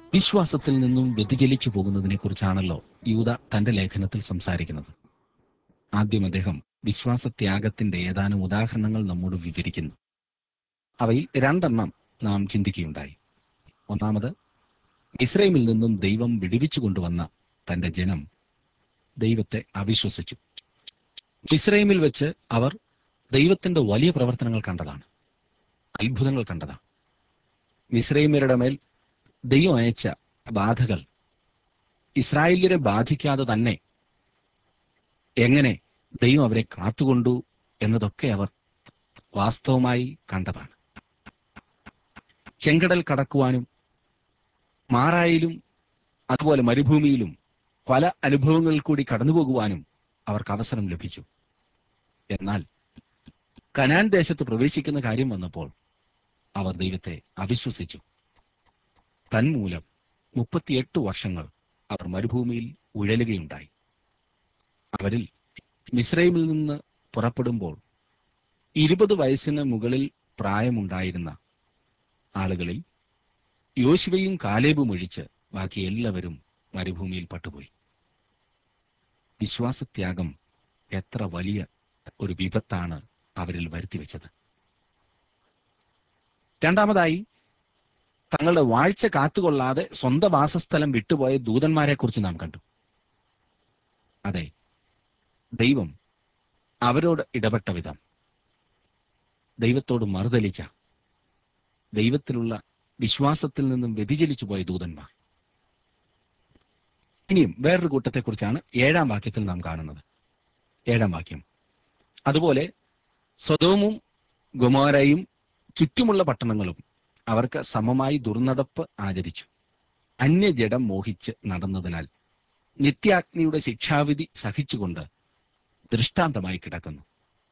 വിശ്വാസത്തിൽ നിന്നും വ്യതിചലിച്ചു പോകുന്നതിനെ കുറിച്ചാണല്ലോ യൂത തന്റെ ലേഖനത്തിൽ സംസാരിക്കുന്നത് ആദ്യം അദ്ദേഹം വിശ്വാസത്യാഗത്തിന്റെ ഏതാനും ഉദാഹരണങ്ങൾ നമ്മോട് വിവരിക്കുന്നു അവയിൽ രണ്ടെണ്ണം നാം ചിന്തിക്കുകയുണ്ടായി ഒന്നാമത് ഇസ്രയേമിൽ നിന്നും ദൈവം വിടുവിച്ചു കൊണ്ടുവന്ന തന്റെ ജനം ദൈവത്തെ അവിശ്വസിച്ചു ഇസ്രയേമിൽ വെച്ച് അവർ ദൈവത്തിന്റെ വലിയ പ്രവർത്തനങ്ങൾ കണ്ടതാണ് അത്ഭുതങ്ങൾ കണ്ടതാണ് മിശ്രൈമ്യരുടെ മേൽ ദൈവം അയച്ച ബാധകൾ ഇസ്രായേല്യരെ ബാധിക്കാതെ തന്നെ എങ്ങനെ ദൈവം അവരെ കാത്തുകൊണ്ടു എന്നതൊക്കെ അവർ വാസ്തവമായി കണ്ടതാണ് ചെങ്കടൽ കടക്കുവാനും മാറായിലും അതുപോലെ മരുഭൂമിയിലും പല അനുഭവങ്ങളിൽ കൂടി കടന്നുപോകുവാനും അവർക്ക് അവസരം ലഭിച്ചു എന്നാൽ കനാൻ ദേശത്ത് പ്രവേശിക്കുന്ന കാര്യം വന്നപ്പോൾ അവർ ദൈവത്തെ അവിശ്വസിച്ചു തന്മൂലം മുപ്പത്തിയെട്ട് വർഷങ്ങൾ അവർ മരുഭൂമിയിൽ ഉഴലുകയുണ്ടായി അവരിൽ മിസ്രൈമിൽ നിന്ന് പുറപ്പെടുമ്പോൾ ഇരുപത് വയസ്സിന് മുകളിൽ പ്രായമുണ്ടായിരുന്ന ആളുകളിൽ യോശുവയും കാലേബും ഒഴിച്ച് ബാക്കി എല്ലാവരും മരുഭൂമിയിൽ പട്ടുപോയി വിശ്വാസത്യാഗം എത്ര വലിയ ഒരു വിപത്താണ് അവരിൽ വരുത്തിവെച്ചത് രണ്ടാമതായി തങ്ങളുടെ വാഴ്ച കാത്തുകൊള്ളാതെ സ്വന്തം വാസസ്ഥലം വിട്ടുപോയ ദൂതന്മാരെ കുറിച്ച് നാം കണ്ടു അതെ ദൈവം അവരോട് ഇടപെട്ട വിധം ദൈവത്തോട് മറുതലിച്ച ദൈവത്തിലുള്ള വിശ്വാസത്തിൽ നിന്നും വ്യതിചലിച്ചു പോയ ദൂതന്മാർ ഇനിയും വേറൊരു കൂട്ടത്തെക്കുറിച്ചാണ് ഏഴാം വാക്യത്തിൽ നാം കാണുന്നത് ഏഴാം വാക്യം അതുപോലെ സ്വതോമും ഗുമാരയും ചുറ്റുമുള്ള പട്ടണങ്ങളും അവർക്ക് സമമായി ദുർനടപ്പ് ആചരിച്ചു അന്യജഡം മോഹിച്ച് നടന്നതിനാൽ നിത്യാഗ്നിയുടെ ശിക്ഷാവിധി സഹിച്ചുകൊണ്ട് ദൃഷ്ടാന്തമായി കിടക്കുന്നു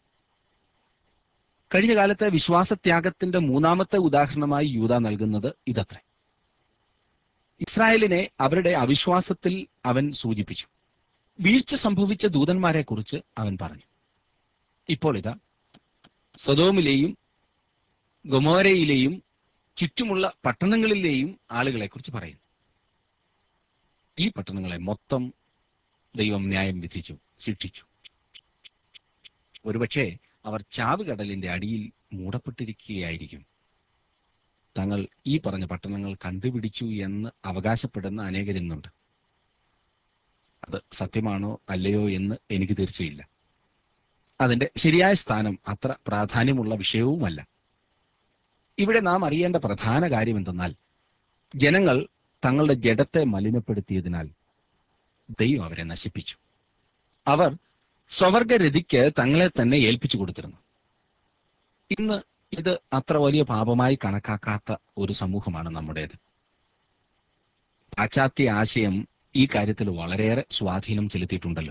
കഴിഞ്ഞ കാലത്തെ വിശ്വാസത്യാഗത്തിന്റെ മൂന്നാമത്തെ ഉദാഹരണമായി യൂത നൽകുന്നത് ഇതത്രേ ഇസ്രായേലിനെ അവരുടെ അവിശ്വാസത്തിൽ അവൻ സൂചിപ്പിച്ചു വീഴ്ച സംഭവിച്ച ദൂതന്മാരെ കുറിച്ച് അവൻ പറഞ്ഞു ഇപ്പോൾ ഇതാ സദോമിലെയും ഗൊമോരയിലെയും ചുറ്റുമുള്ള പട്ടണങ്ങളിലെയും ആളുകളെ കുറിച്ച് പറയുന്നു ഈ പട്ടണങ്ങളെ മൊത്തം ദൈവം ന്യായം വിധിച്ചു ശിക്ഷിച്ചു ഒരുപക്ഷെ അവർ ചാവുകടലിന്റെ അടിയിൽ മൂടപ്പെട്ടിരിക്കുകയായിരിക്കും തങ്ങൾ ഈ പറഞ്ഞ പട്ടണങ്ങൾ കണ്ടുപിടിച്ചു എന്ന് അവകാശപ്പെടുന്ന അനേകരിന്നുണ്ട് അത് സത്യമാണോ അല്ലയോ എന്ന് എനിക്ക് തീർച്ചയില്ല അതിന്റെ ശരിയായ സ്ഥാനം അത്ര പ്രാധാന്യമുള്ള വിഷയവുമല്ല ഇവിടെ നാം അറിയേണ്ട പ്രധാന കാര്യം എന്തെന്നാൽ ജനങ്ങൾ തങ്ങളുടെ ജഡത്തെ മലിനപ്പെടുത്തിയതിനാൽ ദൈവം അവരെ നശിപ്പിച്ചു അവർ സ്വവർഗരതിക്ക് തങ്ങളെ തന്നെ ഏൽപ്പിച്ചു കൊടുത്തിരുന്നു ഇന്ന് ഇത് അത്ര വലിയ പാപമായി കണക്കാക്കാത്ത ഒരു സമൂഹമാണ് നമ്മുടേത് പാശ്ചാത്യ ആശയം ഈ കാര്യത്തിൽ വളരെയേറെ സ്വാധീനം ചെലുത്തിയിട്ടുണ്ടല്ലോ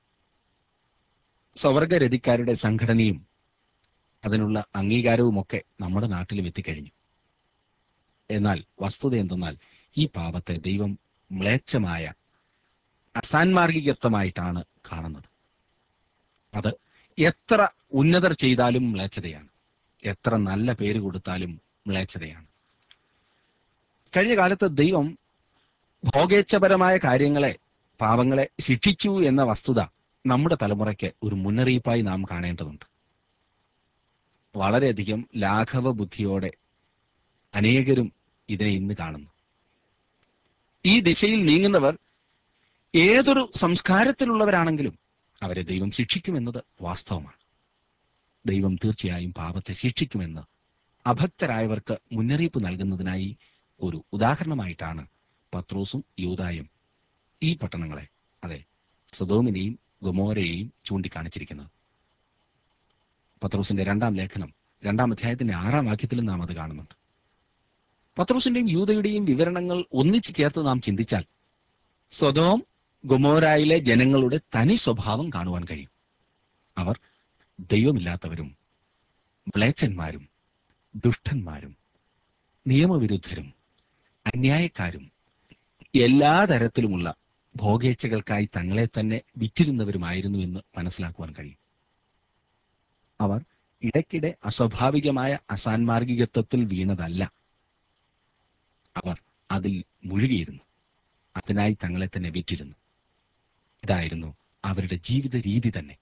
സ്വവർഗരതിക്കാരുടെ സംഘടനയും അതിനുള്ള അംഗീകാരവുമൊക്കെ നമ്മുടെ നാട്ടിലും എത്തിക്കഴിഞ്ഞു എന്നാൽ വസ്തുത എന്തെന്നാൽ ഈ പാപത്തെ ദൈവം മ്ലേച്ഛമായ അസാൻമാർഗികത്വമായിട്ടാണ് കാണുന്നത് അത് എത്ര ഉന്നതർ ചെയ്താലും മ്ലേച്ഛതയാണ് എത്ര നല്ല പേര് കൊടുത്താലും മ്ലേച്ഛതയാണ് കഴിഞ്ഞ കാലത്ത് ദൈവം ഭോഗേച്ഛപരമായ കാര്യങ്ങളെ പാപങ്ങളെ ശിക്ഷിച്ചു എന്ന വസ്തുത നമ്മുടെ തലമുറയ്ക്ക് ഒരു മുന്നറിയിപ്പായി നാം കാണേണ്ടതുണ്ട് വളരെയധികം ലാഘവ ബുദ്ധിയോടെ അനേകരും ഇതിനെ ഇന്ന് കാണുന്നു ഈ ദിശയിൽ നീങ്ങുന്നവർ ഏതൊരു സംസ്കാരത്തിലുള്ളവരാണെങ്കിലും അവരെ ദൈവം ശിക്ഷിക്കുമെന്നത് വാസ്തവമാണ് ദൈവം തീർച്ചയായും പാപത്തെ ശിക്ഷിക്കുമെന്ന് അഭക്തരായവർക്ക് മുന്നറിയിപ്പ് നൽകുന്നതിനായി ഒരു ഉദാഹരണമായിട്ടാണ് പത്രോസും യൂതായും ഈ പട്ടണങ്ങളെ അതെ സദോമിനെയും ഗൊമോരയെയും ചൂണ്ടിക്കാണിച്ചിരിക്കുന്നത് പത്രോസിന്റെ രണ്ടാം ലേഖനം രണ്ടാം അധ്യായത്തിന്റെ ആറാം വാക്യത്തിലും നാം അത് കാണുന്നുണ്ട് പത്രോസിന്റെയും യൂതയുടെയും വിവരണങ്ങൾ ഒന്നിച്ചു ചേർത്ത് നാം ചിന്തിച്ചാൽ സ്വതോം ഗൊമോരായിലെ ജനങ്ങളുടെ തനി സ്വഭാവം കാണുവാൻ കഴിയും അവർ ദൈവമില്ലാത്തവരും മ്ലേച്ഛന്മാരും ദുഷ്ടന്മാരും നിയമവിരുദ്ധരും അന്യായക്കാരും എല്ലാ തരത്തിലുമുള്ള ഭോഗേച്ഛകൾക്കായി തങ്ങളെ തന്നെ വിറ്റിരുന്നവരുമായിരുന്നു എന്ന് മനസ്സിലാക്കുവാൻ കഴിയും അവർ ഇടയ്ക്കിടെ അസ്വാഭാവികമായ അസാൻമാർഗികത്വത്തിൽ വീണതല്ല അവർ അതിൽ മുഴുകിയിരുന്നു അതിനായി തങ്ങളെ തന്നെ വിറ്റിരുന്നു ഇതായിരുന്നു അവരുടെ ജീവിത രീതി തന്നെ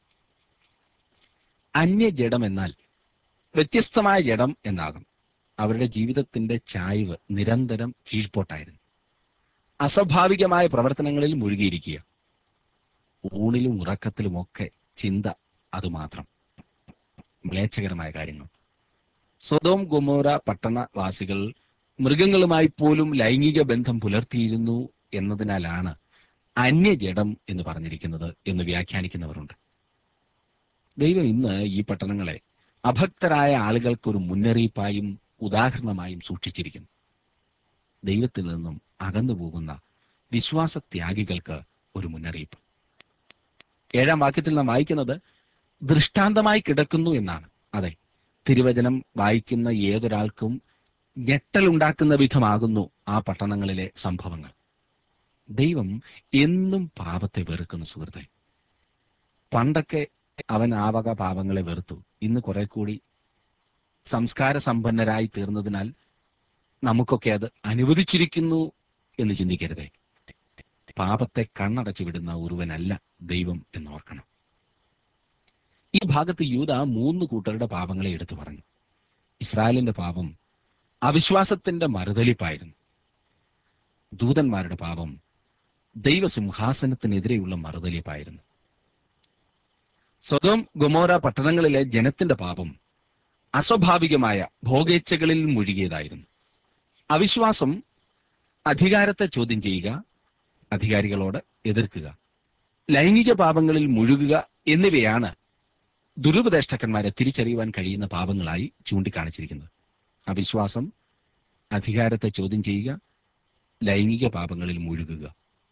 അന്യജഡം എന്നാൽ വ്യത്യസ്തമായ ജഡം എന്നാകും അവരുടെ ജീവിതത്തിന്റെ ചായ്വ് നിരന്തരം കീഴ്പോട്ടായിരുന്നു അസ്വാഭാവികമായ പ്രവർത്തനങ്ങളിൽ മുഴുകിയിരിക്കുക ഊണിലും ഉറക്കത്തിലുമൊക്കെ ചിന്ത അതുമാത്രം മ്ലേച്ഛകരമായ കാര്യങ്ങൾ സ്വതോം ഗുമോര പട്ടണവാസികൾ മൃഗങ്ങളുമായി പോലും ലൈംഗിക ബന്ധം പുലർത്തിയിരുന്നു എന്നതിനാലാണ് അന്യജഡം എന്ന് പറഞ്ഞിരിക്കുന്നത് എന്ന് വ്യാഖ്യാനിക്കുന്നവരുണ്ട് ദൈവം ഇന്ന് ഈ പട്ടണങ്ങളെ അഭക്തരായ ആളുകൾക്ക് ഒരു മുന്നറിയിപ്പായും ഉദാഹരണമായും സൂക്ഷിച്ചിരിക്കുന്നു ദൈവത്തിൽ നിന്നും അകന്നു പോകുന്ന വിശ്വാസത്യാഗികൾക്ക് ഒരു മുന്നറിയിപ്പ് ഏഴാം വാക്യത്തിൽ നാം വായിക്കുന്നത് ദൃഷ്ടാന്തമായി കിടക്കുന്നു എന്നാണ് അതെ തിരുവചനം വായിക്കുന്ന ഏതൊരാൾക്കും ഞെട്ടലുണ്ടാക്കുന്ന വിധമാകുന്നു ആ പട്ടണങ്ങളിലെ സംഭവങ്ങൾ ദൈവം എന്നും പാപത്തെ വെറുക്കുന്ന സുഹൃത്തെ പണ്ടൊക്കെ അവൻ ആ വക പാപങ്ങളെ വെറുത്തു ഇന്ന് കുറെ കൂടി സംസ്കാര സമ്പന്നരായി തീർന്നതിനാൽ നമുക്കൊക്കെ അത് അനുവദിച്ചിരിക്കുന്നു എന്ന് ചിന്തിക്കരുതേ പാപത്തെ കണ്ണടച്ചു വിടുന്ന ഒരുവനല്ല ദൈവം എന്നോർക്കണം ഈ ഭാഗത്ത് യൂത മൂന്ന് കൂട്ടരുടെ പാപങ്ങളെ എടുത്തു പറഞ്ഞു ഇസ്രായേലിന്റെ പാപം അവിശ്വാസത്തിന്റെ മറുതലിപ്പായിരുന്നു ദൂതന്മാരുടെ പാപം ദൈവസിംഹാസനത്തിനെതിരെയുള്ള മറുതലിപ്പായിരുന്നു സ്വതം ഗൊമോര പട്ടണങ്ങളിലെ ജനത്തിന്റെ പാപം അസ്വാഭാവികമായ ഭോഗേച്ഛകളിൽ മുഴുകിയതായിരുന്നു അവിശ്വാസം അധികാരത്തെ ചോദ്യം ചെയ്യുക അധികാരികളോട് എതിർക്കുക ലൈംഗിക പാപങ്ങളിൽ മുഴുകുക എന്നിവയാണ് ദുരുപദേഷ്ടക്കന്മാരെ തിരിച്ചറിയുവാൻ കഴിയുന്ന പാപങ്ങളായി ചൂണ്ടിക്കാണിച്ചിരിക്കുന്നത് അവിശ്വാസം അധികാരത്തെ ചോദ്യം ചെയ്യുക ലൈംഗിക പാപങ്ങളിൽ മുഴുകുക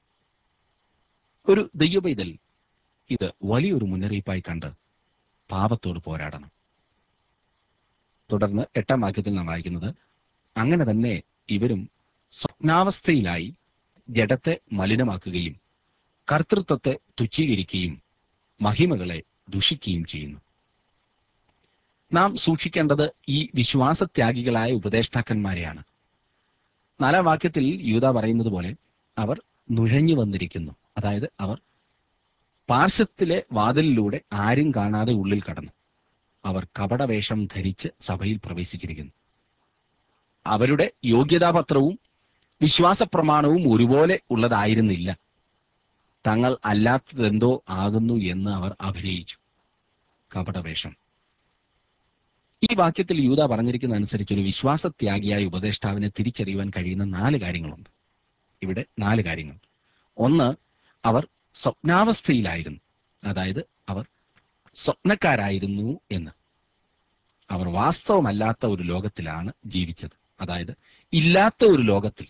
ഒരു ദൈവപൈതൽ ഇത് വലിയൊരു മുന്നറിയിപ്പായി കണ്ട് പാപത്തോട് പോരാടണം തുടർന്ന് എട്ടാം വാക്യത്തിൽ നാം വായിക്കുന്നത് അങ്ങനെ തന്നെ ഇവരും സ്വപ്നാവസ്ഥയിലായി ജഡത്തെ മലിനമാക്കുകയും കർത്തൃത്വത്തെ തുച്ഛീകരിക്കുകയും മഹിമകളെ ദുഷിക്കുകയും ചെയ്യുന്നു നാം സൂക്ഷിക്കേണ്ടത് ഈ വിശ്വാസത്യാഗികളായ ഉപദേഷ്ടാക്കന്മാരെയാണ് നാലാം വാക്യത്തിൽ യൂത പറയുന്നത് പോലെ അവർ നുഴഞ്ഞു വന്നിരിക്കുന്നു അതായത് അവർ പാർശ്വത്തിലെ വാതിലിലൂടെ ആരും കാണാതെ ഉള്ളിൽ കടന്നു അവർ കപടവേഷം ധരിച്ച് സഭയിൽ പ്രവേശിച്ചിരിക്കുന്നു അവരുടെ യോഗ്യതാപത്രവും വിശ്വാസപ്രമാണവും ഒരുപോലെ ഉള്ളതായിരുന്നില്ല തങ്ങൾ അല്ലാത്തതെന്തോ ആകുന്നു എന്ന് അവർ അഭിനയിച്ചു കപടവേഷം ഈ വാക്യത്തിൽ യൂത പറഞ്ഞിരിക്കുന്ന അനുസരിച്ച് ഒരു വിശ്വാസത്യാഗിയായ ഉപദേഷ്ടാവിനെ തിരിച്ചറിയുവാൻ കഴിയുന്ന നാല് കാര്യങ്ങളുണ്ട് ഇവിടെ നാല് കാര്യങ്ങൾ ഒന്ന് അവർ സ്വപ്നാവസ്ഥയിലായിരുന്നു അതായത് അവർ സ്വപ്നക്കാരായിരുന്നു എന്ന് അവർ വാസ്തവമല്ലാത്ത ഒരു ലോകത്തിലാണ് ജീവിച്ചത് അതായത് ഇല്ലാത്ത ഒരു ലോകത്തിൽ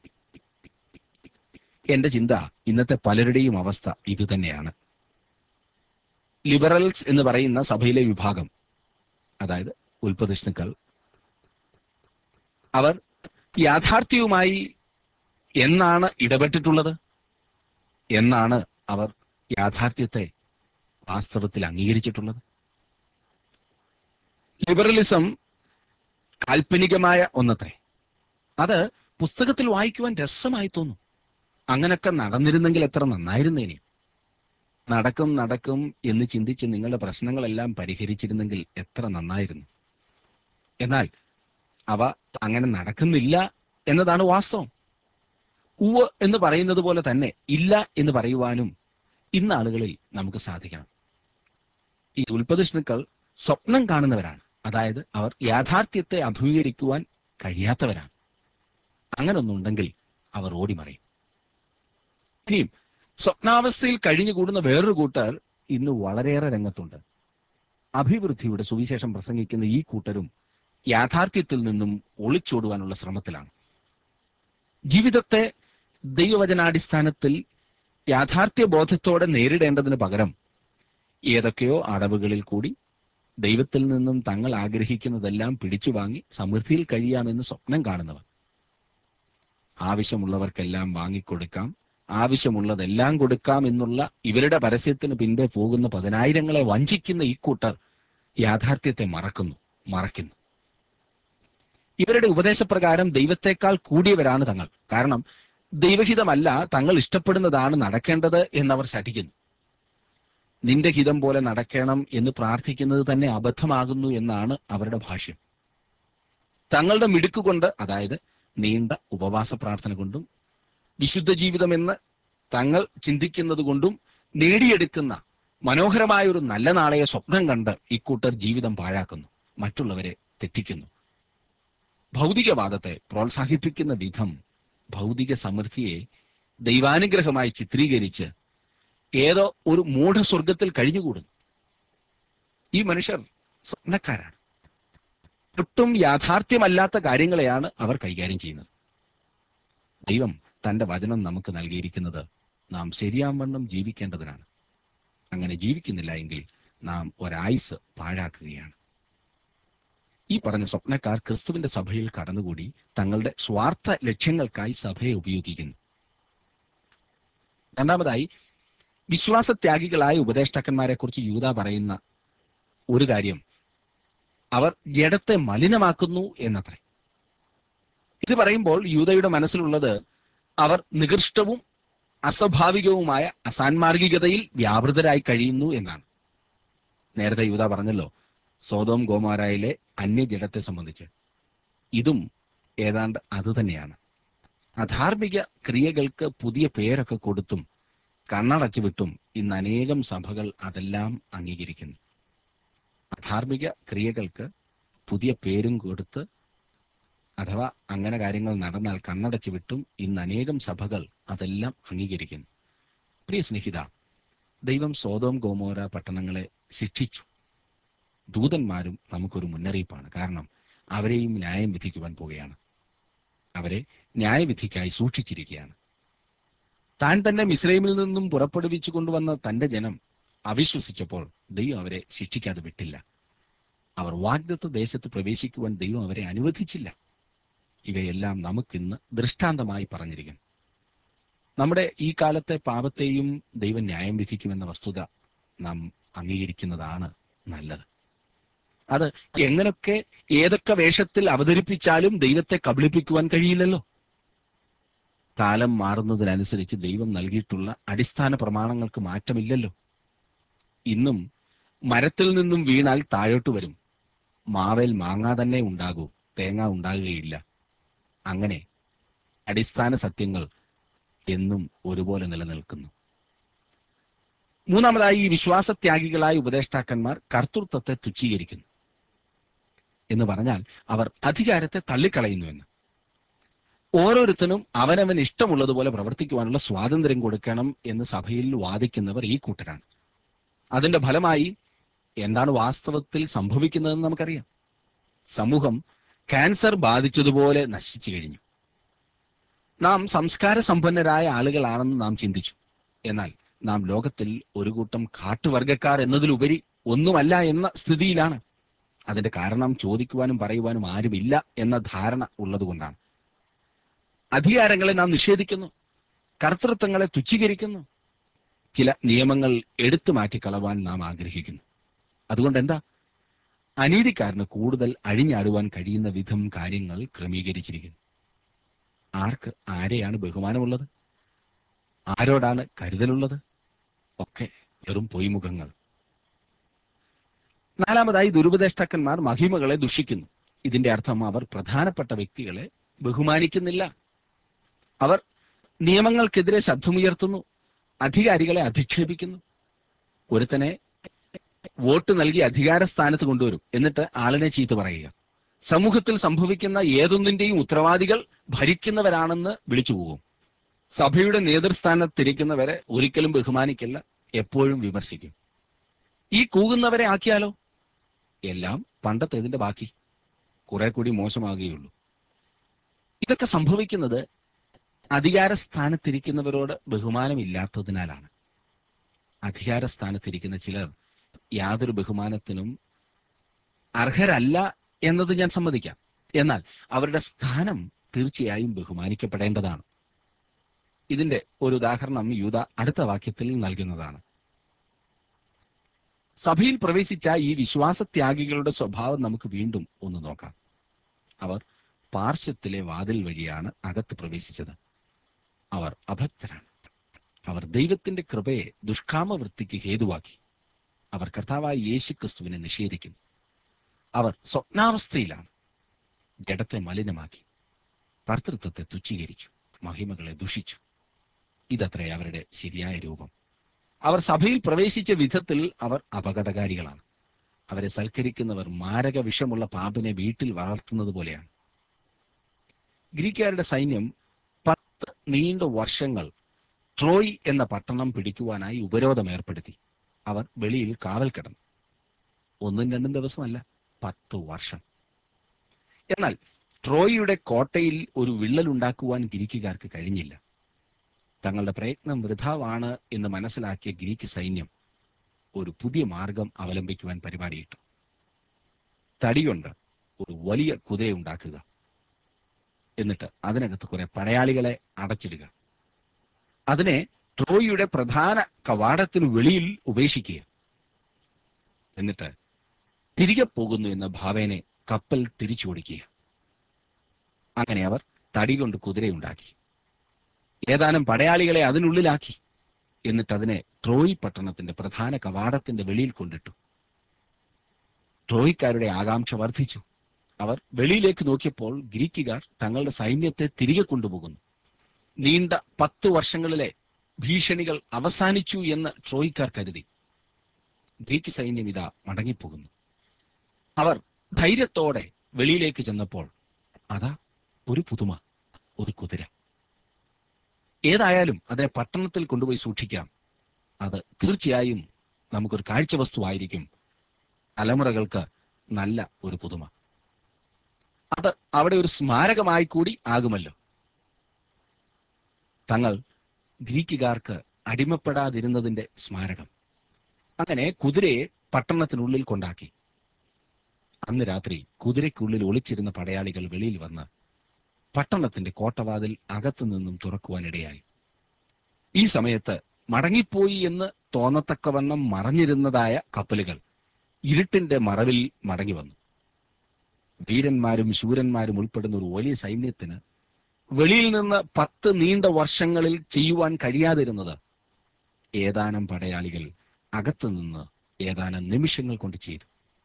എന്റെ ചിന്ത ഇന്നത്തെ പലരുടെയും അവസ്ഥ ഇത് തന്നെയാണ് ലിബറൽസ് എന്ന് പറയുന്ന സഭയിലെ വിഭാഗം അതായത് ഉൽപ്പതിഷ്ണുക്കൾ അവർ യാഥാർത്ഥ്യവുമായി എന്നാണ് ഇടപെട്ടിട്ടുള്ളത് എന്നാണ് അവർ യാഥാർത്ഥ്യത്തെ വാസ്തവത്തിൽ അംഗീകരിച്ചിട്ടുള്ളത് ലിബറലിസം കാൽപ്പനികമായ ഒന്നത്രേ അത് പുസ്തകത്തിൽ വായിക്കുവാൻ രസമായി തോന്നും അങ്ങനൊക്കെ നടന്നിരുന്നെങ്കിൽ എത്ര നന്നായിരുന്നേനെ നടക്കും നടക്കും എന്ന് ചിന്തിച്ച് നിങ്ങളുടെ പ്രശ്നങ്ങളെല്ലാം പരിഹരിച്ചിരുന്നെങ്കിൽ എത്ര നന്നായിരുന്നു എന്നാൽ അവ അങ്ങനെ നടക്കുന്നില്ല എന്നതാണ് വാസ്തവം ഉവ് എന്ന് പറയുന്നത് പോലെ തന്നെ ഇല്ല എന്ന് പറയുവാനും ഇന്ന് ആളുകളിൽ നമുക്ക് സാധിക്കണം ഈ ഉൽപ്പതിഷ്ണുക്കൾ സ്വപ്നം കാണുന്നവരാണ് അതായത് അവർ യാഥാർത്ഥ്യത്തെ അഭിമുഖീകരിക്കുവാൻ കഴിയാത്തവരാണ് അങ്ങനെ ഒന്നുണ്ടെങ്കിൽ അവർ ഓടിമറയും ഇനിയും സ്വപ്നാവസ്ഥയിൽ കഴിഞ്ഞുകൂടുന്ന വേറൊരു കൂട്ടർ ഇന്ന് വളരെയേറെ രംഗത്തുണ്ട് അഭിവൃദ്ധിയുടെ സുവിശേഷം പ്രസംഗിക്കുന്ന ഈ കൂട്ടരും യാഥാർത്ഥ്യത്തിൽ നിന്നും ഒളിച്ചോടുവാനുള്ള ശ്രമത്തിലാണ് ജീവിതത്തെ ദൈവവചനാടിസ്ഥാനത്തിൽ യാഥാർത്ഥ്യ ബോധത്തോടെ നേരിടേണ്ടതിന് പകരം ഏതൊക്കെയോ അടവുകളിൽ കൂടി ദൈവത്തിൽ നിന്നും തങ്ങൾ ആഗ്രഹിക്കുന്നതെല്ലാം പിടിച്ചു വാങ്ങി സമൃദ്ധിയിൽ കഴിയാമെന്ന് സ്വപ്നം കാണുന്നവർ ആവശ്യമുള്ളവർക്കെല്ലാം വാങ്ങിക്കൊടുക്കാം ആവശ്യമുള്ളതെല്ലാം കൊടുക്കാം എന്നുള്ള ഇവരുടെ പരസ്യത്തിന് പിൻപേ പോകുന്ന പതിനായിരങ്ങളെ വഞ്ചിക്കുന്ന ഈ കൂട്ടർ യാഥാർത്ഥ്യത്തെ മറക്കുന്നു മറക്കുന്നു ഇവരുടെ ഉപദേശപ്രകാരം ദൈവത്തെക്കാൾ കൂടിയവരാണ് തങ്ങൾ കാരണം ദൈവഹിതമല്ല തങ്ങൾ ഇഷ്ടപ്പെടുന്നതാണ് നടക്കേണ്ടത് എന്നവർ ശഠിക്കുന്നു നിന്റെ ഹിതം പോലെ നടക്കണം എന്ന് പ്രാർത്ഥിക്കുന്നത് തന്നെ അബദ്ധമാകുന്നു എന്നാണ് അവരുടെ ഭാഷ്യം തങ്ങളുടെ മിടുക്കുകൊണ്ട് അതായത് നീണ്ട ഉപവാസ പ്രാർത്ഥന കൊണ്ടും വിശുദ്ധ ജീവിതം എന്ന് തങ്ങൾ ചിന്തിക്കുന്നത് കൊണ്ടും നേടിയെടുക്കുന്ന മനോഹരമായ ഒരു നല്ല നാളെയെ സ്വപ്നം കണ്ട് ഇക്കൂട്ടർ ജീവിതം പാഴാക്കുന്നു മറ്റുള്ളവരെ തെറ്റിക്കുന്നു ഭൗതികവാദത്തെ പ്രോത്സാഹിപ്പിക്കുന്ന വിധം ഭൗതിക സമൃദ്ധിയെ ദൈവാനുഗ്രഹമായി ചിത്രീകരിച്ച് ഏതോ ഒരു മൂഢസ്വർഗത്തിൽ കഴിഞ്ഞുകൂടുന്നു ഈ മനുഷ്യർ സ്വപ്നക്കാരാണ് ഒട്ടും യാഥാർത്ഥ്യമല്ലാത്ത കാര്യങ്ങളെയാണ് അവർ കൈകാര്യം ചെയ്യുന്നത് ദൈവം തന്റെ വചനം നമുക്ക് നൽകിയിരിക്കുന്നത് നാം ശരിയാവണ്ണം ജീവിക്കേണ്ടതിനാണ് അങ്ങനെ ജീവിക്കുന്നില്ല എങ്കിൽ നാം ഒരായുസ് പാഴാക്കുകയാണ് ഈ പറഞ്ഞ സ്വപ്നക്കാർ ക്രിസ്തുവിന്റെ സഭയിൽ കടന്നുകൂടി തങ്ങളുടെ സ്വാർത്ഥ ലക്ഷ്യങ്ങൾക്കായി സഭയെ ഉപയോഗിക്കുന്നു രണ്ടാമതായി വിശ്വാസത്യാഗികളായ ഉപദേഷ്ടാക്കന്മാരെ കുറിച്ച് യൂത പറയുന്ന ഒരു കാര്യം അവർ ജഡത്തെ മലിനമാക്കുന്നു എന്നത്രേ ഇത് പറയുമ്പോൾ യൂതയുടെ മനസ്സിലുള്ളത് അവർ നികൃഷ്ടവും അസ്വാഭാവികവുമായ അസാൻമാർഗികതയിൽ വ്യാപൃതരായി കഴിയുന്നു എന്നാണ് നേരത്തെ യൂത പറഞ്ഞല്ലോ സോതോം ഗോമാരായിലെ അന്യജഡത്തെ സംബന്ധിച്ച് ഇതും ഏതാണ്ട് അതുതന്നെയാണ് അധാർമിക ക്രിയകൾക്ക് പുതിയ പേരൊക്കെ കൊടുത്തും കണ്ണടച്ചു വിട്ടും ഇന്ന് അനേകം സഭകൾ അതെല്ലാം അംഗീകരിക്കുന്നു അധാർമിക ക്രിയകൾക്ക് പുതിയ പേരും കൊടുത്ത് അഥവാ അങ്ങനെ കാര്യങ്ങൾ നടന്നാൽ കണ്ണടച്ചു വിട്ടും ഇന്ന് അനേകം സഭകൾ അതെല്ലാം അംഗീകരിക്കുന്നു പ്രിയ സ്നേഹിത ദൈവം സോതോം ഗോമോര പട്ടണങ്ങളെ ശിക്ഷിച്ചു ദൂതന്മാരും നമുക്കൊരു മുന്നറിയിപ്പാണ് കാരണം അവരെയും ന്യായം വിധിക്കുവാൻ പോവുകയാണ് അവരെ ന്യായവിധിക്കായി സൂക്ഷിച്ചിരിക്കുകയാണ് താൻ തന്നെ മിസ്രൈമിൽ നിന്നും പുറപ്പെടുവിച്ചു കൊണ്ടുവന്ന തന്റെ ജനം അവിശ്വസിച്ചപ്പോൾ ദൈവം അവരെ ശിക്ഷിക്കാതെ വിട്ടില്ല അവർ വാഗ്ദത്ത ദേശത്ത് പ്രവേശിക്കുവാൻ ദൈവം അവരെ അനുവദിച്ചില്ല ഇവയെല്ലാം നമുക്കിന്ന് ദൃഷ്ടാന്തമായി പറഞ്ഞിരിക്കുന്നു നമ്മുടെ ഈ കാലത്തെ പാപത്തെയും ദൈവം ന്യായം വിധിക്കുമെന്ന വസ്തുത നാം അംഗീകരിക്കുന്നതാണ് നല്ലത് അത് എങ്ങനൊക്കെ ഏതൊക്കെ വേഷത്തിൽ അവതരിപ്പിച്ചാലും ദൈവത്തെ കബളിപ്പിക്കുവാൻ കഴിയില്ലല്ലോ കാലം മാറുന്നതിനനുസരിച്ച് ദൈവം നൽകിയിട്ടുള്ള അടിസ്ഥാന പ്രമാണങ്ങൾക്ക് മാറ്റമില്ലല്ലോ ഇന്നും മരത്തിൽ നിന്നും വീണാൽ താഴോട്ട് വരും മാവേൽ മാങ്ങ തന്നെ ഉണ്ടാകൂ തേങ്ങ ഉണ്ടാകുകയില്ല അങ്ങനെ അടിസ്ഥാന സത്യങ്ങൾ എന്നും ഒരുപോലെ നിലനിൽക്കുന്നു മൂന്നാമതായി ഈ വിശ്വാസത്യാഗികളായ ഉപദേഷ്ടാക്കന്മാർ കർത്തൃത്വത്തെ തുച്ഛീകരിക്കുന്നു എന്ന് പറഞ്ഞാൽ അവർ അധികാരത്തെ തള്ളിക്കളയുന്നുവെന്ന് ഓരോരുത്തരും അവനവൻ ഇഷ്ടമുള്ളതുപോലെ പ്രവർത്തിക്കുവാനുള്ള സ്വാതന്ത്ര്യം കൊടുക്കണം എന്ന് സഭയിൽ വാദിക്കുന്നവർ ഈ കൂട്ടരാണ് അതിന്റെ ഫലമായി എന്താണ് വാസ്തവത്തിൽ സംഭവിക്കുന്നതെന്ന് നമുക്കറിയാം സമൂഹം ക്യാൻസർ ബാധിച്ചതുപോലെ നശിച്ചു കഴിഞ്ഞു നാം സംസ്കാര സമ്പന്നരായ ആളുകളാണെന്ന് നാം ചിന്തിച്ചു എന്നാൽ നാം ലോകത്തിൽ ഒരു കൂട്ടം കാട്ടുവർഗക്കാർ എന്നതിലുപരി ഒന്നുമല്ല എന്ന സ്ഥിതിയിലാണ് അതിന്റെ കാരണം ചോദിക്കുവാനും പറയുവാനും ആരുമില്ല എന്ന ധാരണ ഉള്ളതുകൊണ്ടാണ് അധികാരങ്ങളെ നാം നിഷേധിക്കുന്നു കർത്തൃത്വങ്ങളെ തുച്ഛീകരിക്കുന്നു ചില നിയമങ്ങൾ എടുത്തു മാറ്റിക്കളവാൻ നാം ആഗ്രഹിക്കുന്നു അതുകൊണ്ട് എന്താ അനീതിക്കാരന് കൂടുതൽ അഴിഞ്ഞാടുവാൻ കഴിയുന്ന വിധം കാര്യങ്ങൾ ക്രമീകരിച്ചിരിക്കുന്നു ആർക്ക് ആരെയാണ് ബഹുമാനമുള്ളത് ആരോടാണ് കരുതലുള്ളത് ഒക്കെ വെറും പൊയ്മുഖങ്ങൾ നാലാമതായി ദുരുപദേഷ്ടാക്കന്മാർ മഹിമകളെ ദുഷിക്കുന്നു ഇതിന്റെ അർത്ഥം അവർ പ്രധാനപ്പെട്ട വ്യക്തികളെ ബഹുമാനിക്കുന്നില്ല അവർ നിയമങ്ങൾക്കെതിരെ ശബ്ദമുയർത്തുന്നു അധികാരികളെ അധിക്ഷേപിക്കുന്നു ഒരുത്തനെ വോട്ട് നൽകി അധികാര സ്ഥാനത്ത് കൊണ്ടുവരും എന്നിട്ട് ആളിനെ ചീത്ത പറയുക സമൂഹത്തിൽ സംഭവിക്കുന്ന ഏതൊന്നിന്റെയും ഉത്തരവാദികൾ ഭരിക്കുന്നവരാണെന്ന് വിളിച്ചു പോകും സഭയുടെ നേതൃസ്ഥാനത്തിരിക്കുന്നവരെ ഒരിക്കലും ബഹുമാനിക്കില്ല എപ്പോഴും വിമർശിക്കും ഈ കൂകുന്നവരെ ആക്കിയാലോ എല്ലാം പണ്ടത്തേതിന്റെ ബാക്കി കുറെ കൂടി മോശമാകുകയുള്ളൂ ഇതൊക്കെ സംഭവിക്കുന്നത് അധികാര സ്ഥാനത്തിരിക്കുന്നവരോട് ബഹുമാനമില്ലാത്തതിനാലാണ് അധികാര സ്ഥാനത്തിരിക്കുന്ന ചിലർ യാതൊരു ബഹുമാനത്തിനും അർഹരല്ല എന്നത് ഞാൻ സമ്മതിക്കാം എന്നാൽ അവരുടെ സ്ഥാനം തീർച്ചയായും ബഹുമാനിക്കപ്പെടേണ്ടതാണ് ഇതിന്റെ ഒരു ഉദാഹരണം യൂത അടുത്ത വാക്യത്തിൽ നൽകുന്നതാണ് സഭയിൽ പ്രവേശിച്ച ഈ വിശ്വാസത്യാഗികളുടെ സ്വഭാവം നമുക്ക് വീണ്ടും ഒന്ന് നോക്കാം അവർ പാർശ്വത്തിലെ വാതിൽ വഴിയാണ് അകത്ത് പ്രവേശിച്ചത് അവർ അഭക്തരാണ് അവർ ദൈവത്തിന്റെ കൃപയെ ദുഷ്കാമവൃത്തിക്ക് ഹേതുവാക്കി അവർ കർത്താവായ യേശു ക്രിസ്തുവിനെ നിഷേധിക്കുന്നു അവർ സ്വപ്നാവസ്ഥയിലാണ് ജഡത്തെ മലിനമാക്കി കർത്തൃത്വത്തെ തുച്ഛീകരിച്ചു മഹിമകളെ ദുഷിച്ചു ഇതത്രേ അവരുടെ ശരിയായ രൂപം അവർ സഭയിൽ പ്രവേശിച്ച വിധത്തിൽ അവർ അപകടകാരികളാണ് അവരെ സൽക്കരിക്കുന്നവർ മാരക വിഷമുള്ള പാമ്പിനെ വീട്ടിൽ വളർത്തുന്നത് പോലെയാണ് ഗ്രീക്കുകാരുടെ സൈന്യം പത്ത് നീണ്ട വർഷങ്ങൾ ട്രോയ് എന്ന പട്ടണം പിടിക്കുവാനായി ഉപരോധം ഏർപ്പെടുത്തി അവർ വെളിയിൽ കാവൽ കിടന്നു ഒന്നും രണ്ടും ദിവസമല്ല പത്ത് വർഷം എന്നാൽ ട്രോയിയുടെ കോട്ടയിൽ ഒരു വിള്ളലുണ്ടാക്കുവാൻ ഗ്രീക്കുകാർക്ക് കഴിഞ്ഞില്ല തങ്ങളുടെ പ്രയത്നം വൃഥാവാണ് എന്ന് മനസ്സിലാക്കിയ ഗ്രീക്ക് സൈന്യം ഒരു പുതിയ മാർഗം അവലംബിക്കുവാൻ പരിപാടിയിട്ടു തടികൊണ്ട് ഒരു വലിയ കുതിരയുണ്ടാക്കുക എന്നിട്ട് അതിനകത്ത് കുറെ പടയാളികളെ അടച്ചിടുക അതിനെ ട്രോയിയുടെ പ്രധാന കവാടത്തിനു വെളിയിൽ ഉപേക്ഷിക്കുക എന്നിട്ട് തിരികെ പോകുന്നു എന്ന ഭാവേനെ കപ്പൽ തിരിച്ചോടിക്കുക അങ്ങനെ അവർ തടി കൊണ്ട് കുതിരയുണ്ടാക്കി ഏതാനും പടയാളികളെ അതിനുള്ളിലാക്കി എന്നിട്ട് അതിനെ ട്രോയ് പട്ടണത്തിന്റെ പ്രധാന കവാടത്തിന്റെ വെളിയിൽ കൊണ്ടിട്ടു ട്രോയ്ക്കാരുടെ ആകാംക്ഷ വർദ്ധിച്ചു അവർ വെളിയിലേക്ക് നോക്കിയപ്പോൾ ഗ്രീക്കുകാർ തങ്ങളുടെ സൈന്യത്തെ തിരികെ കൊണ്ടുപോകുന്നു നീണ്ട പത്ത് വർഷങ്ങളിലെ ഭീഷണികൾ അവസാനിച്ചു എന്ന് ട്രോയ്ക്കാർ കരുതി ഗ്രീക്ക് സൈന്യം ഇതാ മടങ്ങിപ്പോകുന്നു അവർ ധൈര്യത്തോടെ വെളിയിലേക്ക് ചെന്നപ്പോൾ അതാ ഒരു പുതുമ ഒരു കുതിര ഏതായാലും അതിനെ പട്ടണത്തിൽ കൊണ്ടുപോയി സൂക്ഷിക്കാം അത് തീർച്ചയായും നമുക്കൊരു കാഴ്ച വസ്തുവായിരിക്കും തലമുറകൾക്ക് നല്ല ഒരു പുതുമ അത് അവിടെ ഒരു സ്മാരകമായി കൂടി ആകുമല്ലോ തങ്ങൾ ഗ്രീക്കുകാർക്ക് അടിമപ്പെടാതിരുന്നതിന്റെ സ്മാരകം അങ്ങനെ കുതിരയെ പട്ടണത്തിനുള്ളിൽ കൊണ്ടാക്കി അന്ന് രാത്രി കുതിരയ്ക്കുള്ളിൽ ഒളിച്ചിരുന്ന പടയാളികൾ വെളിയിൽ വന്ന് പട്ടണത്തിന്റെ കോട്ടവാതിൽ അകത്തു നിന്നും തുറക്കുവാനിടയായി ഈ സമയത്ത് മടങ്ങിപ്പോയി എന്ന് തോന്നത്തക്കവണ്ണം മറഞ്ഞിരുന്നതായ കപ്പലുകൾ ഇരുട്ടിന്റെ മറവിൽ മടങ്ങി വന്നു വീരന്മാരും ശൂരന്മാരും ഉൾപ്പെടുന്ന ഒരു വലിയ സൈന്യത്തിന് വെളിയിൽ നിന്ന് പത്ത് നീണ്ട വർഷങ്ങളിൽ ചെയ്യുവാൻ കഴിയാതിരുന്നത് ഏതാനും പടയാളികൾ അകത്തു നിന്ന് ഏതാനും നിമിഷങ്ങൾ കൊണ്ട് ചെയ്തു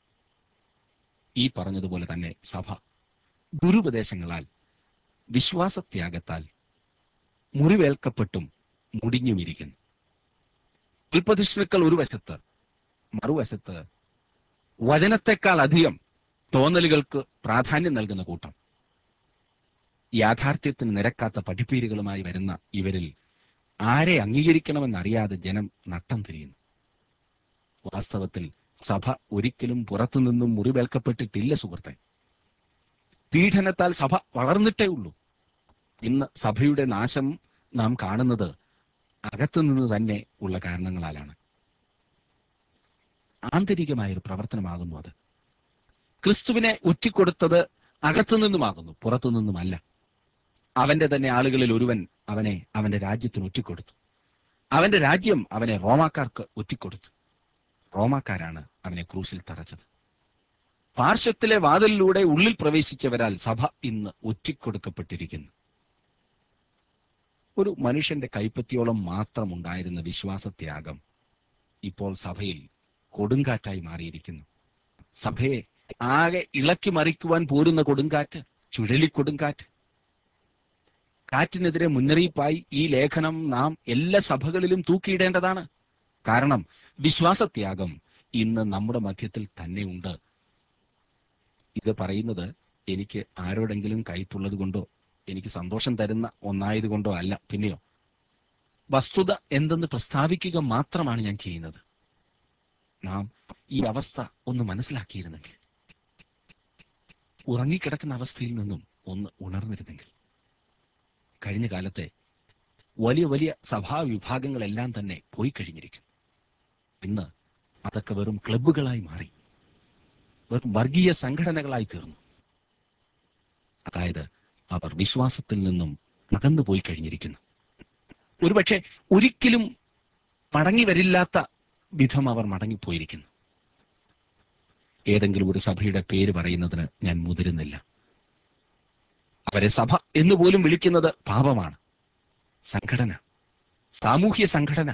ഈ പറഞ്ഞതുപോലെ തന്നെ സഭ ദുരുപദേശങ്ങളാൽ വിശ്വാസത്യാഗത്താൽ മുറിവേൽക്കപ്പെട്ടും മുടിഞ്ഞുമിരിക്കുന്നു ഉൽപ്പതിഷ്ണുക്കൾ ഒരു വശത്ത് മറുവശത്ത് വചനത്തെക്കാൾ അധികം തോന്നലുകൾക്ക് പ്രാധാന്യം നൽകുന്ന കൂട്ടം യാഥാർത്ഥ്യത്തിന് നിരക്കാത്ത പഠിപ്പീരുകളുമായി വരുന്ന ഇവരിൽ ആരെ അംഗീകരിക്കണമെന്നറിയാതെ ജനം നട്ടം തിരിയുന്നു വാസ്തവത്തിൽ സഭ ഒരിക്കലും പുറത്തുനിന്നും മുറിവേൽക്കപ്പെട്ടിട്ടില്ല സുഹൃത്തെ പീഡനത്താൽ സഭ വളർന്നിട്ടേ ഉള്ളൂ ഇന്ന് സഭയുടെ നാശം നാം കാണുന്നത് അകത്തുനിന്ന് തന്നെ ഉള്ള കാരണങ്ങളാലാണ് ആന്തരികമായ ഒരു പ്രവർത്തനമാകുന്നു അത് ക്രിസ്തുവിനെ ഒറ്റിക്കൊടുത്തത് അകത്തുനിന്നുമാകുന്നു പുറത്തുനിന്നുമല്ല അവന്റെ തന്നെ ആളുകളിൽ ഒരുവൻ അവനെ അവന്റെ രാജ്യത്തിന് ഒറ്റിക്കൊടുത്തു അവന്റെ രാജ്യം അവനെ റോമാക്കാർക്ക് ഒറ്റിക്കൊടുത്തു റോമാക്കാരാണ് അവനെ ക്രൂശിൽ തറച്ചത് പാർശ്വത്തിലെ വാതിലിലൂടെ ഉള്ളിൽ പ്രവേശിച്ചവരാൽ സഭ ഇന്ന് ഒറ്റിക്കൊടുക്കപ്പെട്ടിരിക്കുന്നു ഒരു മനുഷ്യന്റെ കൈപ്പത്തിയോളം മാത്രം ഉണ്ടായിരുന്ന വിശ്വാസത്യാഗം ഇപ്പോൾ സഭയിൽ കൊടുങ്കാറ്റായി മാറിയിരിക്കുന്നു സഭയെ ആകെ ഇളക്കി മറിക്കുവാൻ പോരുന്ന കൊടുങ്കാറ്റ് ചുഴലിക്കൊടുങ്കാറ്റ് കാറ്റിനെതിരെ മുന്നറിയിപ്പായി ഈ ലേഖനം നാം എല്ലാ സഭകളിലും തൂക്കിയിടേണ്ടതാണ് കാരണം വിശ്വാസത്യാഗം ഇന്ന് നമ്മുടെ മധ്യത്തിൽ തന്നെയുണ്ട് ഇത് പറയുന്നത് എനിക്ക് ആരോടെങ്കിലും കയ്പുള്ളത് കൊണ്ടോ എനിക്ക് സന്തോഷം തരുന്ന ഒന്നായത് കൊണ്ടോ അല്ല പിന്നെയോ വസ്തുത എന്തെന്ന് പ്രസ്താവിക്കുക മാത്രമാണ് ഞാൻ ചെയ്യുന്നത് നാം ഈ അവസ്ഥ ഒന്ന് മനസ്സിലാക്കിയിരുന്നെങ്കിൽ ഉറങ്ങിക്കിടക്കുന്ന അവസ്ഥയിൽ നിന്നും ഒന്ന് ഉണർന്നിരുന്നെങ്കിൽ കഴിഞ്ഞ കാലത്തെ വലിയ വലിയ സഭാവിഭാഗങ്ങളെല്ലാം തന്നെ പോയി കഴിഞ്ഞിരിക്കും ഇന്ന് അതൊക്കെ വെറും ക്ലബ്ബുകളായി മാറി വെറും വർഗീയ സംഘടനകളായി തീർന്നു അതായത് അവർ വിശ്വാസത്തിൽ നിന്നും അകന്നു പോയി കഴിഞ്ഞിരിക്കുന്നു ഒരുപക്ഷെ ഒരിക്കലും മടങ്ങി വരില്ലാത്ത വിധം അവർ മടങ്ങിപ്പോയിരിക്കുന്നു ഏതെങ്കിലും ഒരു സഭയുടെ പേര് പറയുന്നതിന് ഞാൻ മുതിരുന്നില്ല അവരെ സഭ എന്ന് പോലും വിളിക്കുന്നത് പാപമാണ് സംഘടന സാമൂഹ്യ സംഘടന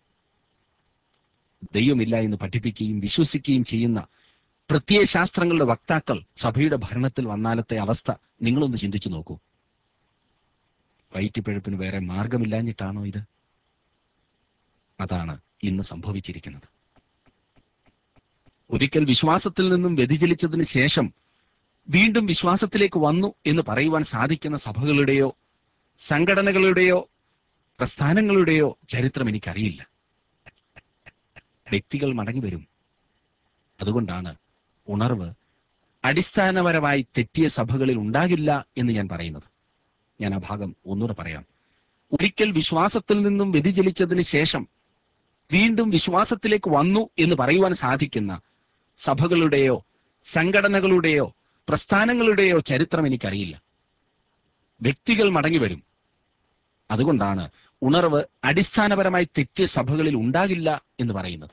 ദൈവമില്ല എന്ന് പഠിപ്പിക്കുകയും വിശ്വസിക്കുകയും ചെയ്യുന്ന പ്രത്യയശാസ്ത്രങ്ങളുടെ വക്താക്കൾ സഭയുടെ ഭരണത്തിൽ വന്നാലത്തെ അവസ്ഥ നിങ്ങളൊന്ന് ചിന്തിച്ചു നോക്കൂ വയറ്റിപ്പഴുപ്പിന് വേറെ മാർഗമില്ലാഞ്ഞിട്ടാണോ ഇത് അതാണ് ഇന്ന് സംഭവിച്ചിരിക്കുന്നത് ഒരിക്കൽ വിശ്വാസത്തിൽ നിന്നും വ്യതിചലിച്ചതിന് ശേഷം വീണ്ടും വിശ്വാസത്തിലേക്ക് വന്നു എന്ന് പറയുവാൻ സാധിക്കുന്ന സഭകളുടെയോ സംഘടനകളുടെയോ പ്രസ്ഥാനങ്ങളുടെയോ ചരിത്രം എനിക്കറിയില്ല വ്യക്തികൾ മടങ്ങി വരും അതുകൊണ്ടാണ് ഉണർവ് അടിസ്ഥാനപരമായി തെറ്റിയ സഭകളിൽ ഉണ്ടാകില്ല എന്ന് ഞാൻ പറയുന്നത് ഞാൻ ആ ഭാഗം ഒന്നുകൂടെ പറയാം ഒരിക്കൽ വിശ്വാസത്തിൽ നിന്നും വ്യതിചലിച്ചതിന് ശേഷം വീണ്ടും വിശ്വാസത്തിലേക്ക് വന്നു എന്ന് പറയുവാൻ സാധിക്കുന്ന സഭകളുടെയോ സംഘടനകളുടെയോ പ്രസ്ഥാനങ്ങളുടെയോ ചരിത്രം എനിക്കറിയില്ല വ്യക്തികൾ മടങ്ങി വരും അതുകൊണ്ടാണ് ഉണർവ് അടിസ്ഥാനപരമായി തെറ്റിയ സഭകളിൽ ഉണ്ടാകില്ല എന്ന് പറയുന്നത്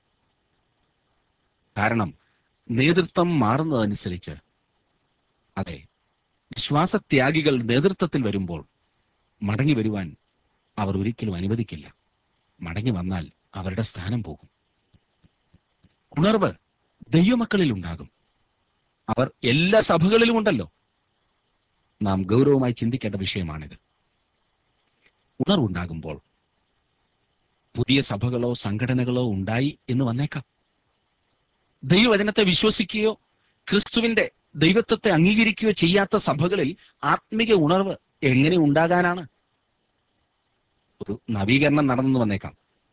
കാരണം നേതൃത്വം മാറുന്നതനുസരിച്ച് അതെ വിശ്വാസത്യാഗികൾ നേതൃത്വത്തിൽ വരുമ്പോൾ മടങ്ങി വരുവാൻ അവർ ഒരിക്കലും അനുവദിക്കില്ല മടങ്ങി വന്നാൽ അവരുടെ സ്ഥാനം പോകും ഉണർവ് ദൈവമക്കളിൽ ഉണ്ടാകും അവർ എല്ലാ സഭകളിലും ഉണ്ടല്ലോ നാം ഗൗരവമായി ചിന്തിക്കേണ്ട വിഷയമാണിത് ഉണർവുണ്ടാകുമ്പോൾ പുതിയ സഭകളോ സംഘടനകളോ ഉണ്ടായി എന്ന് വന്നേക്കാം ദൈവവചനത്തെ വിശ്വസിക്കുകയോ ക്രിസ്തുവിന്റെ ദൈവത്വത്തെ അംഗീകരിക്കുകയോ ചെയ്യാത്ത സഭകളിൽ ആത്മിക ഉണർവ് എങ്ങനെ ഉണ്ടാകാനാണ് ഒരു നവീകരണം നടന്നു വന്നേക്കാം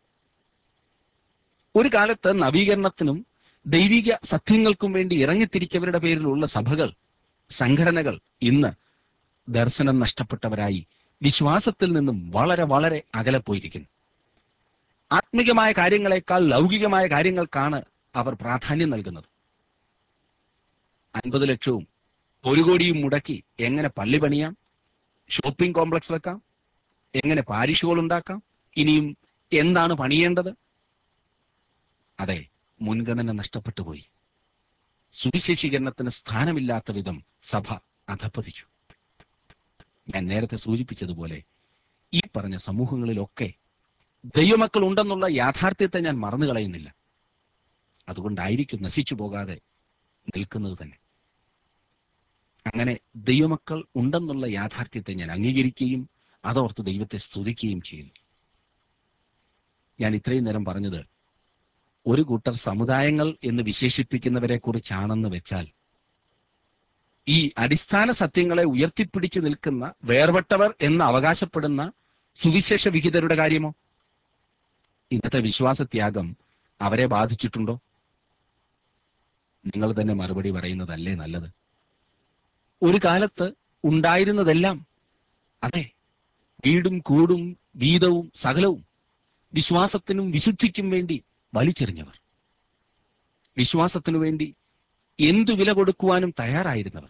ഒരു കാലത്ത് നവീകരണത്തിനും ദൈവിക സത്യങ്ങൾക്കും വേണ്ടി ഇറങ്ങിത്തിരിച്ചവരുടെ പേരിലുള്ള സഭകൾ സംഘടനകൾ ഇന്ന് ദർശനം നഷ്ടപ്പെട്ടവരായി വിശ്വാസത്തിൽ നിന്നും വളരെ വളരെ അകലെ പോയിരിക്കുന്നു ആത്മികമായ കാര്യങ്ങളെക്കാൾ ലൗകികമായ കാര്യങ്ങൾക്കാണ് അവർ പ്രാധാന്യം നൽകുന്നത് അൻപത് ലക്ഷവും ഒരു കോടിയും മുടക്കി എങ്ങനെ പള്ളി പണിയാം ഷോപ്പിംഗ് കോംപ്ലക്സ് വെക്കാം എങ്ങനെ പാരിഷുകൾ ഉണ്ടാക്കാം ഇനിയും എന്താണ് പണിയേണ്ടത് അതെ മുൻഗണന നഷ്ടപ്പെട്ടു പോയി സുവിശേഷീകരണത്തിന് സ്ഥാനമില്ലാത്ത വിധം സഭ അധപ്പതിച്ചു ഞാൻ നേരത്തെ സൂചിപ്പിച്ചതുപോലെ ഈ പറഞ്ഞ സമൂഹങ്ങളിലൊക്കെ ദൈവമക്കൾ ഉണ്ടെന്നുള്ള യാഥാർത്ഥ്യത്തെ ഞാൻ മറന്നു കളയുന്നില്ല അതുകൊണ്ടായിരിക്കും നശിച്ചു പോകാതെ നിൽക്കുന്നത് തന്നെ അങ്ങനെ ദൈവമക്കൾ ഉണ്ടെന്നുള്ള യാഥാർത്ഥ്യത്തെ ഞാൻ അംഗീകരിക്കുകയും അതോർത്ത് ദൈവത്തെ സ്തുതിക്കുകയും ചെയ്യുന്നു ഞാൻ ഇത്രയും നേരം പറഞ്ഞത് ഒരു കൂട്ടർ സമുദായങ്ങൾ എന്ന് വിശേഷിപ്പിക്കുന്നവരെ കുറിച്ചാണെന്ന് വെച്ചാൽ ഈ അടിസ്ഥാന സത്യങ്ങളെ ഉയർത്തിപ്പിടിച്ചു നിൽക്കുന്ന വേർപെട്ടവർ എന്ന് അവകാശപ്പെടുന്ന സുവിശേഷ വിഹിതരുടെ കാര്യമോ ഇന്നത്തെ വിശ്വാസത്യാഗം അവരെ ബാധിച്ചിട്ടുണ്ടോ നിങ്ങൾ തന്നെ മറുപടി പറയുന്നതല്ലേ നല്ലത് ഒരു കാലത്ത് ഉണ്ടായിരുന്നതെല്ലാം അതെ വീടും കൂടും വീതവും സകലവും വിശ്വാസത്തിനും വിശുദ്ധിക്കും വേണ്ടി വലിച്ചെറിഞ്ഞവർ വിശ്വാസത്തിനു വേണ്ടി എന്തു വില കൊടുക്കുവാനും തയ്യാറായിരുന്നവർ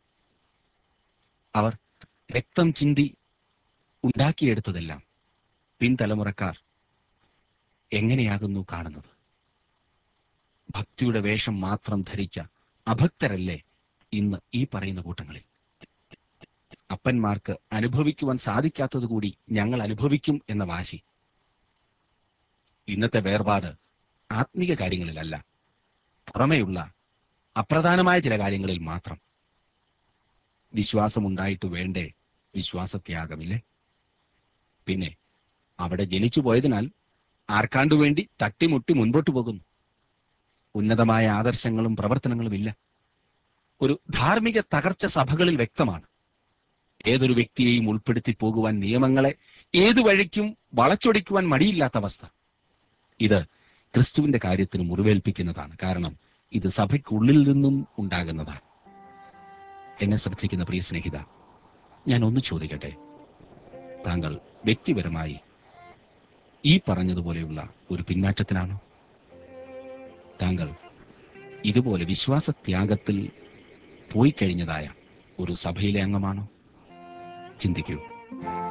അവർ രക്തം ചിന്തി ഉണ്ടാക്കിയെടുത്തതെല്ലാം പിൻതലമുറക്കാർ എങ്ങനെയാകുന്നു കാണുന്നത് ഭക്തിയുടെ വേഷം മാത്രം ധരിച്ച അഭക്തരല്ലേ ഇന്ന് ഈ പറയുന്ന കൂട്ടങ്ങളിൽ അപ്പന്മാർക്ക് അനുഭവിക്കുവാൻ സാധിക്കാത്തത് കൂടി ഞങ്ങൾ അനുഭവിക്കും എന്ന വാശി ഇന്നത്തെ വേർപാട് ആത്മീക കാര്യങ്ങളിലല്ല പുറമേയുള്ള അപ്രധാനമായ ചില കാര്യങ്ങളിൽ മാത്രം വിശ്വാസമുണ്ടായിട്ട് വേണ്ടേ വിശ്വാസത്യാഗമില്ലേ പിന്നെ അവിടെ ജനിച്ചു പോയതിനാൽ ആർക്കാണ്ടു വേണ്ടി തട്ടിമുട്ടി മുൻപോട്ട് പോകുന്നു ഉന്നതമായ ആദർശങ്ങളും പ്രവർത്തനങ്ങളും ഇല്ല ഒരു ധാർമ്മിക തകർച്ച സഭകളിൽ വ്യക്തമാണ് ഏതൊരു വ്യക്തിയെയും ഉൾപ്പെടുത്തി പോകുവാൻ നിയമങ്ങളെ ഏതു വഴിക്കും വളച്ചൊടിക്കുവാൻ മടിയില്ലാത്ത അവസ്ഥ ഇത് ക്രിസ്തുവിന്റെ കാര്യത്തിന് മുറിവേൽപ്പിക്കുന്നതാണ് കാരണം ഇത് സഭയ്ക്കുള്ളിൽ നിന്നും ഉണ്ടാകുന്നതാണ് എന്നെ ശ്രദ്ധിക്കുന്ന പ്രിയ സ്നേഹിത ഞാൻ ഒന്ന് ചോദിക്കട്ടെ താങ്കൾ വ്യക്തിപരമായി ഈ പറഞ്ഞതുപോലെയുള്ള ഒരു പിന്മാറ്റത്തിനാണോ താങ്കൾ ഇതുപോലെ വിശ്വാസത്യാഗത്തിൽ പോയി കഴിഞ്ഞതായ ഒരു സഭയിലെ അംഗമാണോ ചിന്തിക്കൂ